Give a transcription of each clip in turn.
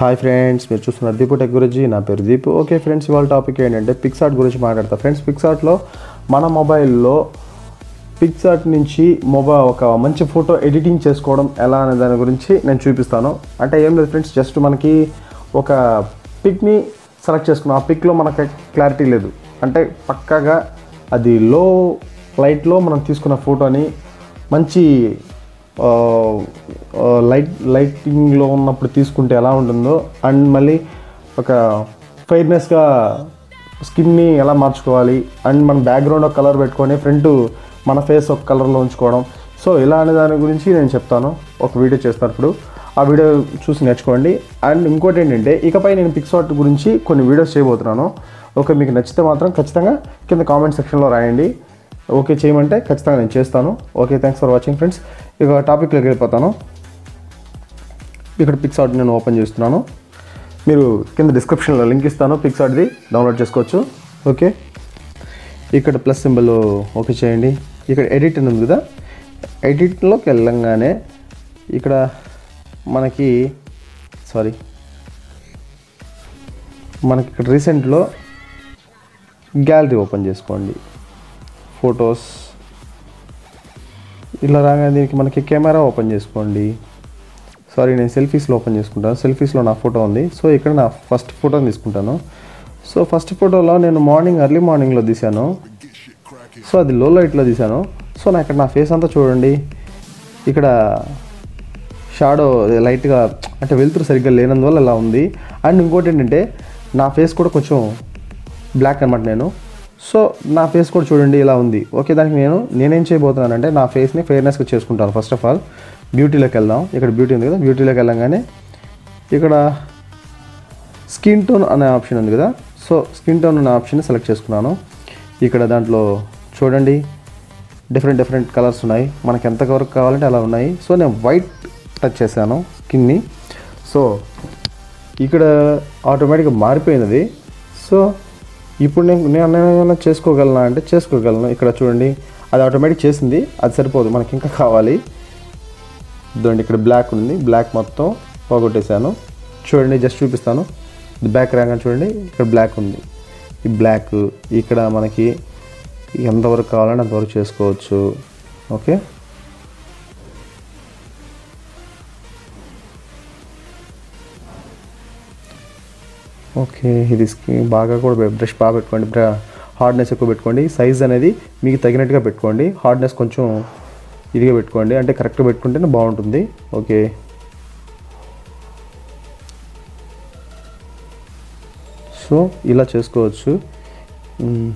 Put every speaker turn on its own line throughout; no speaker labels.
Hi friends మీరు చూస్తున్నారు Deepu tech గురించి నా పేరు దీపు ఓకే ఫ్రెండ్స్ ఇవాళ టాపిక్ ఏంటంటే పిక్సార్ట్ గురించి మాట్లాడతా ఫ్రెండ్స్ పిక్సార్ట్లో మన మొబైల్లో పిక్సార్ట్ నుంచి మొబైల్ ఒక మంచి ఫోటో ఎడిటింగ్ చేసుకోవడం ఎలా అనే దాని గురించి నేను చూపిస్తాను అంటే ఏం లేదు ఫ్రెండ్స్ జస్ట్ మనకి ఒక పిక్ని సెలెక్ట్ చేసుకున్నాం ఆ పిక్లో మనకి క్లారిటీ లేదు అంటే పక్కాగా అది లో లైట్లో మనం తీసుకున్న ఫోటోని మంచి ఆ, ఆ, లైట్ లైటింగ్లో ఉన్నప్పుడు తీసుకుంటే ఎలా ఉంటుందో అండ్ మళ్ళీ ఒక ఫైర్నెస్గా స్కిన్ని ఎలా మార్చుకోవాలి అండ్ మన బ్యాక్గ్రౌండ్ ఒక కలర్ పెట్టుకొని ఫ్రంట్ మన ఫేస్ ఒక కలర్లో ఉంచుకోవడం సో ఇలా అనే దాని గురించి నేను చెప్తాను ఒక వీడియో చేస్తాను ఇప్పుడు ఆ వీడియో చూసి నేర్చుకోండి అండ్ ఇంకోటి ఏంటంటే ఇకపై నేను పిక్సార్ట్ గురించి కొన్ని వీడియోస్ చేయబోతున్నాను ఓకే మీకు నచ్చితే మాత్రం ఖచ్చితంగా కింద కామెంట్ సెక్షన్లో రాయండి ఓకే చేయమంటే ఖచ్చితంగా నేను చేస్తాను okay thanks for watching friends ఇక టాపిక్లోకి వెళ్ళిపోతాను ఇక్కడ పిక్సార్ట్ నేను ఓపెన్ చేస్తున్నాను మీరు కింద డిస్క్రిప్షన్లో లింక్ ఇస్తాను పిక్సార్ట్ది డౌన్లోడ్ చేసుకోవచ్చు ఓకే ఇక్కడ ప్లస్ సింబల్ ఓకే చేయండి ఇక్కడ ఎడిట్ అని ఉంది కదా ఎడిట్లోకి వెళ్ళంగానే ఇక్కడ మనకి సారీ మనకి ఇక్కడ రీసెంట్లో గ్యాలరీ ఓపెన్ చేసుకోండి ఫొటోస్ ఇలా రాగానే దీనికి మనకి కెమెరా ఓపెన్ చేసుకోండి సారీ నేను సెల్ఫీస్లో ఓపెన్ చేసుకుంటాను సెల్ఫీస్లో నా ఫోటో ఉంది సో ఇక్కడ నా ఫస్ట్ ఫోటోని తీసుకుంటాను సో ఫస్ట్ ఫోటోలో నేను మార్నింగ్ ఎర్లీ మార్నింగ్లో తీశాను సో అది లో లైట్లో తీశాను సో నా ఇక్కడ నా ఫేస్ అంతా చూడండి ఇక్కడ షాడో లైట్గా అంటే వెలుతురు సరిగ్గా లేనందువల్ల ఇలా ఉంది అండ్ ఇంకోటి ఏంటంటే నా ఫేస్ కూడా కొంచెం బ్లాక్ అనమాట నేను సో నా ఫేస్ కూడా చూడండి ఇలా ఉంది ఓకే దానికి నేను నేనేం చేయబోతున్నానంటే నా ఫేస్ని ఫెయిర్నెస్గా చేసుకుంటాను ఫస్ట్ ఆఫ్ ఆల్ బ్యూటీలోకి వెళ్దాం ఇక్కడ బ్యూటీ ఉంది కదా బ్యూటీలోకి వెళ్ళంగానే ఇక్కడ స్కిన్ టోన్ అనే ఆప్షన్ ఉంది కదా సో స్కిన్ టోన్ అనే ఆప్షన్ సెలెక్ట్ చేసుకున్నాను ఇక్కడ దాంట్లో చూడండి డిఫరెంట్ డిఫరెంట్ కలర్స్ ఉన్నాయి మనకి ఎంత వరకు కావాలంటే అలా ఉన్నాయి సో నేను వైట్ టచ్ చేశాను స్కిన్ని సో ఇక్కడ ఆటోమేటిక్గా మారిపోయింది అది సో ఇప్పుడు నేను నేను ఏమైనా చేసుకోగలనా అంటే చేసుకోగలను ఇక్కడ చూడండి అది ఆటోమేటిక్ చేసింది అది సరిపోదు మనకి ఇంకా కావాలి ఇదండి ఇక్కడ బ్లాక్ ఉంది బ్లాక్ మొత్తం పోగొట్టేశాను చూడండి జస్ట్ చూపిస్తాను ఇది బ్యాక్ రాగానే చూడండి ఇక్కడ బ్లాక్ ఉంది ఈ బ్లాక్ ఇక్కడ మనకి ఎంతవరకు కావాలంటే అంతవరకు చేసుకోవచ్చు ఓకే ఓకే ఇది స్కి- బాగా కూడా పె- బ్రష్ బాగా పెట్టుకోండి బ్ర హార్డ్నెస్ ఎక్కువ పెట్టుకోండి సైజ్ అనేది మీకు తగినట్టుగా పెట్టుకోండి హార్డ్నెస్ కొంచెం ఇదిగా పెట్టుకోండి అంటే కరెక్ట్గా పెట్టుకుంటేనే బాగుంటుంది ఓకే సో ఇలా చేసుకోవచ్చు మ్మ్.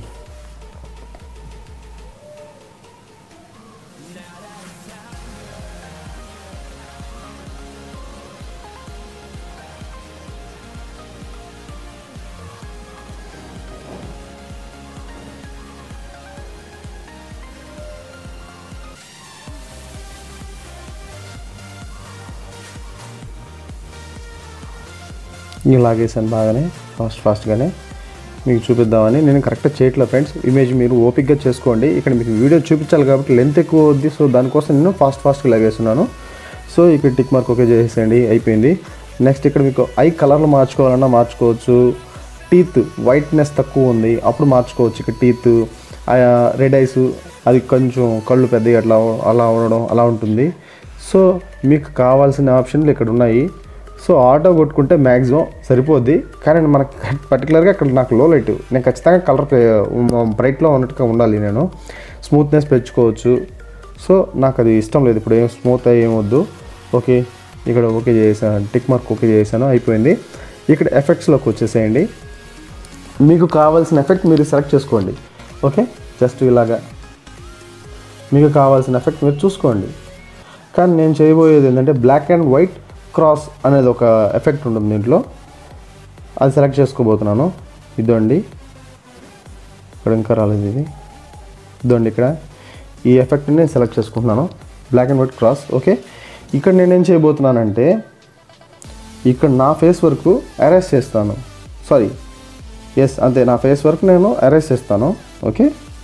ఇంకా లాగేసాను బాగానే ఫాస్ట్ ఫాస్ట్గానే మీకు చూపిద్దామని నేను కరెక్ట్గా చేయట్లేదు ఫ్రెండ్స్ ఇమేజ్ మీరు ఓపిక్గా చేసుకోండి ఇక్కడ మీకు వీడియో చూపించాలి కాబట్టి లెంత్ ఎక్కువ వద్ది సో దానికోసం నేను ఫాస్ట్ ఫాస్ట్గా లాగేస్తున్నాను సో ఇక్కడ టిక్ మార్క్ ఓకే చేసేయండి అయిపోయింది నెక్స్ట్ ఇక్కడ మీకు ఐ కలర్లు మార్చుకోవాలన్నా మార్చుకోవచ్చు టీత్ వైట్నెస్ తక్కువ ఉంది అప్పుడు మార్చుకోవచ్చు ఇక్కడ టీత్ రెడ్ ఐస్ అది కొంచెం కళ్ళు పెద్దగా అట్లా అలా ఉండడం అలా ఉంటుంది సో మీకు కావాల్సిన ఆప్షన్లు ఇక్కడ ఉన్నాయి సో ఆటో కొట్టుకుంటే మ్యాక్సిమం సరిపోద్ది కానీ మనకు పర్టికులర్గా ఇక్కడ నాకు లో లైట్ నేను ఖచ్చితంగా కలర్ బ్రైట్లో ఉన్నట్టుగా ఉండాలి నేను స్మూత్నెస్ పెంచుకోవచ్చు సో నాకు అది ఇష్టం లేదు ఇప్పుడు ఏం స్మూత్ ఏమొద్దు ఓకే ఇక్కడ ఓకే చేసాను టిక్ మార్క్ ఓకే చేశాను అయిపోయింది ఇక్కడ ఎఫెక్ట్స్లోకి వచ్చేసేయండి మీకు కావాల్సిన ఎఫెక్ట్ మీరు సెలెక్ట్ చేసుకోండి ఓకే జస్ట్ ఇలాగా మీకు కావాల్సిన ఎఫెక్ట్ మీరు చూసుకోండి కానీ నేను చేయబోయేది ఏంటంటే బ్లాక్ అండ్ వైట్ క్రాస్ అనేది ఒక ఎఫెక్ట్ ఉంటుంది దీంట్లో అది సెలెక్ట్ చేసుకోబోతున్నాను ఇదండి ఇక్కడ ఇంకా రాలేదు ఇది ఇదండి ఇక్కడ ఈ ఎఫెక్ట్ని నేను సెలెక్ట్ చేసుకుంటున్నాను black and white cross okay ఇక్కడ నేనేం చేయబోతున్నానంటే ఇక్కడ నా ఫేస్ వరకు అరెస్ట్ చేస్తాను సారీ ఎస్ అంతే నా ఫేస్ వరకు నేను అరెస్ట్ చేస్తాను ఓకే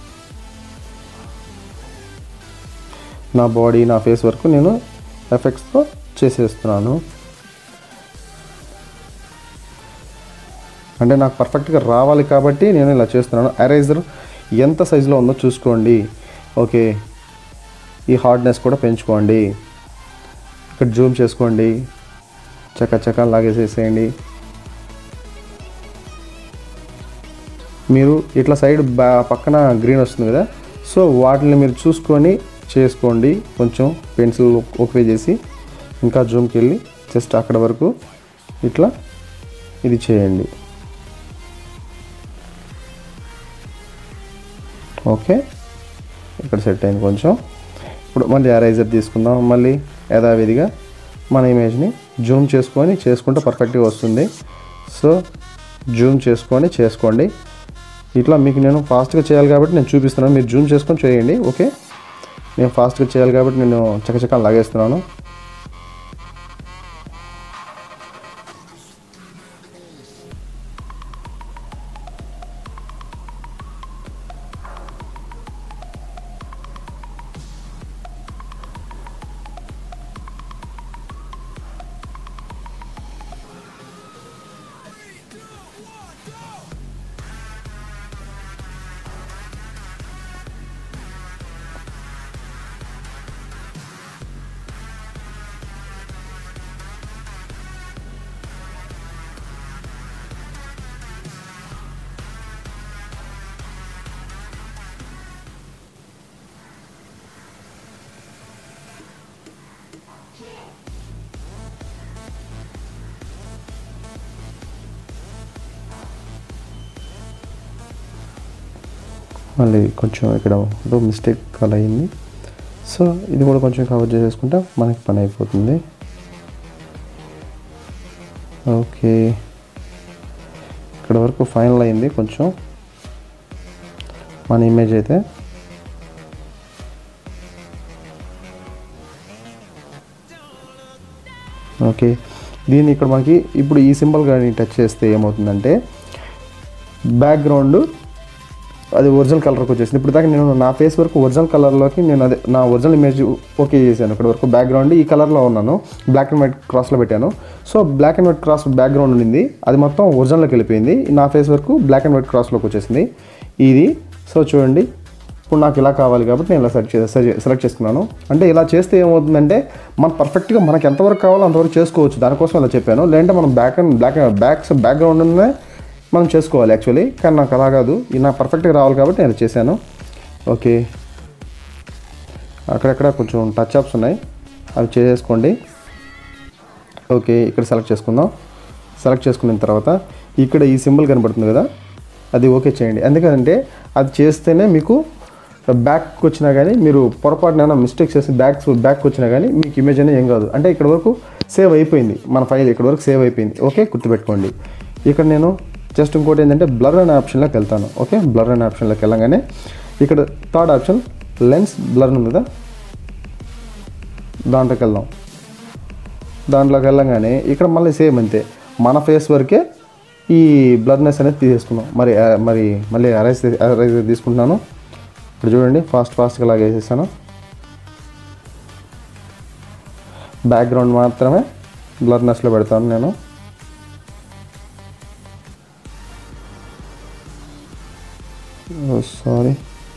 నా బాడీ నా ఫేస్ వరకు నేను ఎఫెక్ట్స్తో చేసేస్తున్నాను అంటే నాకు పర్ఫెక్ట్గా రావాలి కాబట్టి నేను ఇలా చేస్తున్నాను ఎరేజర్ ఎంత సైజులో ఉందో చూసుకోండి ఓకే ఈ హార్డ్నెస్ కూడా పెంచుకోండి ఇక్కడ జూమ్ చేసుకోండి చక్క చక్క లాగేసేసేయండి మీరు ఇట్లా సైడ్ బా పక్కన గ్రీన్ వస్తుంది కదా సో వాటిని మీరు చూసుకొని చేసుకోండి కొంచెం పెన్సిల్ ఓకే చేసి ఇంకా జూమ్కి వెళ్ళి జస్ట్ అక్కడ వరకు ఇట్లా ఇది చేయండి ఓకే ఇక్కడ సెట్ అయింది కొంచెం ఇప్పుడు మళ్ళీ ఎరైజర్ తీసుకుందాం మళ్ళీ యథావిధిగా మన ఇమేజ్ని జూమ్ చేసుకొని చేసుకుంటే పర్ఫెక్ట్గా వస్తుంది సో జూమ్ చేసుకొని చేసుకోండి ఇట్లా మీకు నేను ఫాస్ట్గా చేయాలి కాబట్టి నేను చూపిస్తున్నాను మీరు జూమ్ చేసుకొని చేయండి ఓకే నేను ఫాస్ట్గా చేయాలి కాబట్టి నేను చకచకా లాగేస్తున్నాను మళ్ళీ కొంచెం ఇక్కడ ఏదో మిస్టేక్ అలా అయింది సో ఇది కూడా కొంచెం కవర్ చేసేసుకుంటే మనకి పని అయిపోతుంది ఓకే ఇక్కడ వరకు ఫైనల్ అయింది కొంచెం మన ఇమేజ్ అయితే ఓకే దీన్ని ఇక్కడ మనకి ఇప్పుడు ఈ సింబల్ కానీ టచ్ చేస్తే ఏమవుతుందంటే బ్యాక్గ్రౌండ్ అది ఒరిజినల్ కలర్కి వచ్చేసింది ఇప్పుడు దాకా నేను నా ఫేస్ వరకు ఒరిజినల్ కలర్లోకి నేను అదే నా ఒరిజినల్ ఇమేజ్ ఓకే చేశాను ఇక్కడ వరకు బ్యాక్గ్రౌండ్ ఈ కలర్లో ఉన్నాను బ్లాక్ అండ్ వైట్ క్రాస్లో పెట్టాను so black and white cross background ఉండింది అది మొత్తం ఒరిజినల్లోకి వెళ్ళిపోయింది నా ఫేస్ వరకు బ్లాక్ అండ్ వైట్ క్రాస్లోకి వచ్చేసింది ఇది సో చూడండి ఇప్పుడు నాకు ఇలా కావాలి కాబట్టి నేను ఇలా సెలెక్ట్ చే సెలెక్ట్ చేసుకున్నాను అంటే ఇలా చేస్తే ఏమవుతుందంటే మన పర్ఫెక్ట్గా మనకి ఎంతవరకు కావాలో అంతవరకు చేసుకోవచ్చు దానికోసం ఇలా చెప్పాను లేదంటే మనం బ్యాక్ అండ్ బ్లాక్ బ్యాక్స్ బ్యాక్గ్రౌండ్నే మనం చేసుకోవాలి యాక్చువల్లీ కానీ నాకు అలా కాదు ఇది నాకు పర్ఫెక్ట్గా రావాలి కాబట్టి నేను చేశాను ఓకే అక్కడక్కడ కొంచెం టచ్ అప్స్ ఉన్నాయి అవి చేసేసుకోండి ఓకే ఇక్కడ సెలెక్ట్ చేసుకుందాం సెలెక్ట్ చేసుకున్న తర్వాత ఇక్కడ ఈ సింబల్ కనబడుతుంది కదా అది ఓకే చేయండి ఎందుకంటే అది చేస్తేనే మీకు బ్యాక్ వచ్చినా కానీ మీరు పొరపాటున ఏమైనా మిస్టేక్ చేసి బ్యాక్ బ్యాక్ వచ్చినా కానీ మీకు ఇమేజ్ అనేది ఏం కాదు అంటే ఇక్కడ వరకు సేవ్ అయిపోయింది మన ఫైల్ ఇక్కడ వరకు సేవ్ అయిపోయింది ఓకే గుర్తుపెట్టుకోండి ఇక్కడ నేను జస్ట్ ఇంకోటి ఏంటంటే బ్లర్ అనే ఆప్షన్లోకి వెళ్తాను ఓకే బ్లర్ అనే ఆప్షన్లోకి వెళ్ళగానే ఇక్కడ థర్డ్ ఆప్షన్ లెన్స్ బ్లర్ ఉంది కదా దాంట్లోకి వెళ్దాం దాంట్లోకి వెళ్ళగానే ఇక్కడ మళ్ళీ సేమ్ అంతే మన ఫేస్ వరకే ఈ బ్లర్నెస్ అనేది తీసేసుకున్నాం మరి ఆ, మరి మళ్ళీ అరైజ్ అరైజ్ తీసుకుంటున్నాను ఇప్పుడు చూడండి ఫాస్ట్ ఫాస్ట్గా లాగా వేసేసాను బ్యాక్గ్రౌండ్ మాత్రమే బ్లర్నెస్లో పెడతాను నేను సారీ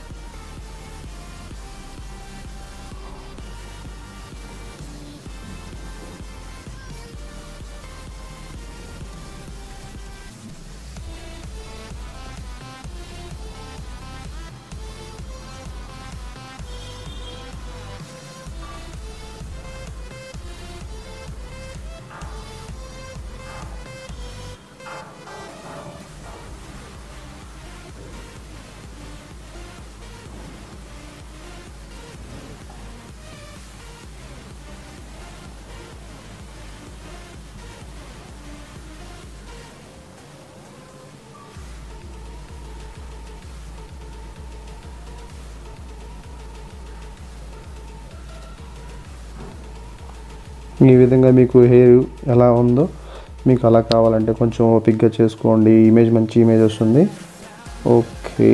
ఈ విధంగా మీకు హెయిర్ ఎలా ఉందో మీకు అలా కావాలంటే కొంచెం ఓపిక్గా చేసుకోండి ఇమేజ్ మంచి ఇమేజ్ వస్తుంది ఓకే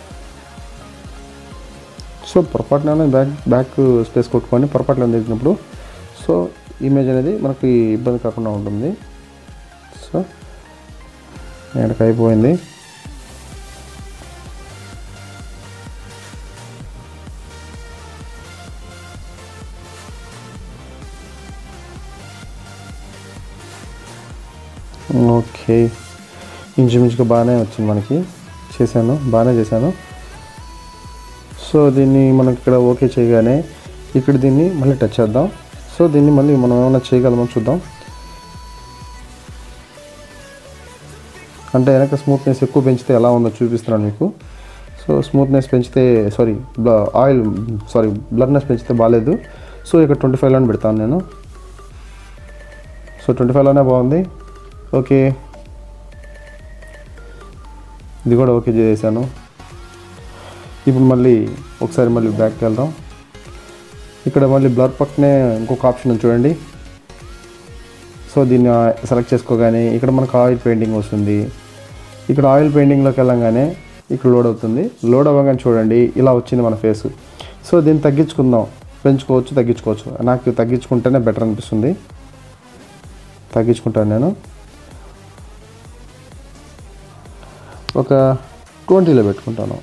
సో పొరపాటున బ్యాక్ బ్యాక్ స్పేస్ కొట్టుకొని పొరపాటున దిగినప్పుడు సో ఇమేజ్ అనేది మనకి ఇబ్బంది కాకుండా ఉంటుంది సో ఎక్కడికి అయిపోయింది ఓకే ఇంచుమించుగా బాగానే వచ్చింది మనకి చేశాను బాగానే చేశాను సో దీన్ని మనకి ఇక్కడ ఓకే చేయగానే ఇక్కడ దీన్ని మళ్ళీ టచ్ చేద్దాం సో దీన్ని మళ్ళీ మనం ఏమైనా చేయగలమో చూద్దాం అంటే వెనక స్మూత్నెస్ ఎక్కువ పెంచితే ఎలా ఉందో చూపిస్తున్నాను మీకు సో స్మూత్నెస్ పెంచితే సారీ ఆయిల్ సారీ బ్లర్నెస్ పెంచితే బాగాలేదు సో ఇక్కడ ట్వంటీ ఫైవ్లోనే పెడతాను నేను సో ట్వంటీ ఫైవ్లోనే బాగుంది ఓకే ఇది కూడా ఓకే చేశాను ఇప్పుడు మళ్ళీ ఒకసారి మళ్ళీ బ్యాక్కి వెళ్దాం ఇక్కడ మళ్ళీ బ్లర్ పక్కనే ఇంకొక ఆప్షన్ ఉంది చూడండి సో దీన్ని సెలెక్ట్ చేసుకోగానే ఇక్కడ మనకు ఆయిల్ పెయింటింగ్ వస్తుంది ఇక్కడ ఆయిల్ పెయింటింగ్లోకి వెళ్ళంగానే ఇక్కడ లోడ్ అవుతుంది లోడ్ అవ్వగానే చూడండి ఇలా వచ్చింది మన ఫేస్ సో దీన్ని తగ్గించుకుందాం పెంచుకోవచ్చు తగ్గించుకోవచ్చు నాకు తగ్గించుకుంటేనే బెటర్ అనిపిస్తుంది తగ్గించుకుంటాను నేను ఒక ట్వంటీలో పెట్టుకుంటాను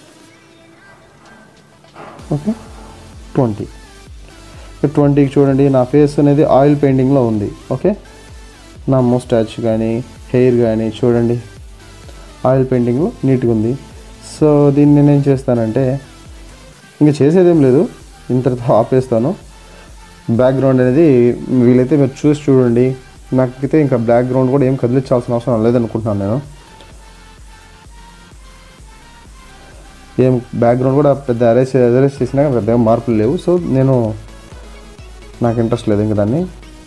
ఓకే ట్వంటీ ట్వంటీకి చూడండి నా ఫేస్ అనేది ఆయిల్ పెయింటింగ్లో ఉంది ఓకే నా మోస్టాచ్ కానీ హెయిర్ కానీ చూడండి ఆయిల్ పెయింటింగ్లో నీట్గా ఉంది సో దీన్ని నేనేం చేస్తానంటే ఇంకా చేసేదేం లేదు ఇంతటితో ఆపేస్తాను బ్యాక్గ్రౌండ్ అనేది వీలైతే మీరు చూసి చూడండి నాకైతే ఇంకా బ్యాక్గ్రౌండ్ కూడా ఏం కదిలించాల్సిన అవసరం లేదనుకుంటున్నాను నేను ఏం బ్యాక్గ్రౌండ్ కూడా పెద్ద అరేస్ అరేస్ చేసినా పెద్ద ఏం మార్పులు లేవు సో నేను నాకు ఇంట్రెస్ట్ లేదు ఇంకా దాన్ని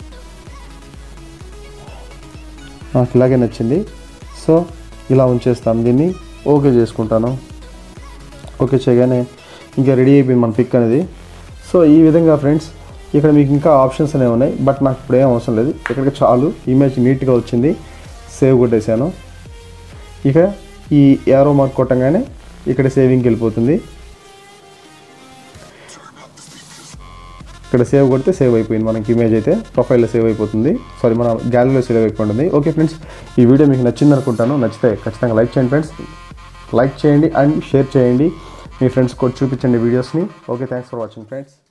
నాకు ఇలాగే నచ్చింది సో ఇలా ఉంచేస్తాను దీన్ని ఓకే చేసుకుంటాను ఓకే చేయగానే ఇంకా రెడీ అయిపోయింది మన పిక్ అనేది సో ఈ విధంగా ఫ్రెండ్స్ ఇక్కడ మీకు ఇంకా ఆప్షన్స్ అనేవి ఉన్నాయి బట్ నాకు ఇప్పుడు ఏం అవసరం లేదు ఇక్కడికి చాలు ఇమేజ్ నీట్గా వచ్చింది సేవ్ కొట్టేశాను ఇక ఈ యారో మార్క్ కొట్టంగానే ఇక్కడ సేవింగ్కి వెళ్ళిపోతుంది ఇక్కడ సేవ్ కొడితే సేవ్ అయిపోయింది మనకి ఇమేజ్ అయితే ప్రొఫైల్లో సేవ్ అయిపోతుంది సారీ మన గ్యాలరీలో సేవ్ అయిపోతుంది ఓకే ఫ్రెండ్స్ ఈ వీడియో మీకు నచ్చింది అనుకుంటాను నచ్చితే ఖచ్చితంగా లైక్ చేయండి ఫ్రెండ్స్ లైక్ చేయండి అండ్ షేర్ చేయండి మీ ఫ్రెండ్స్ కూడా చూపించండి వీడియోస్ని okay thanks for watching friends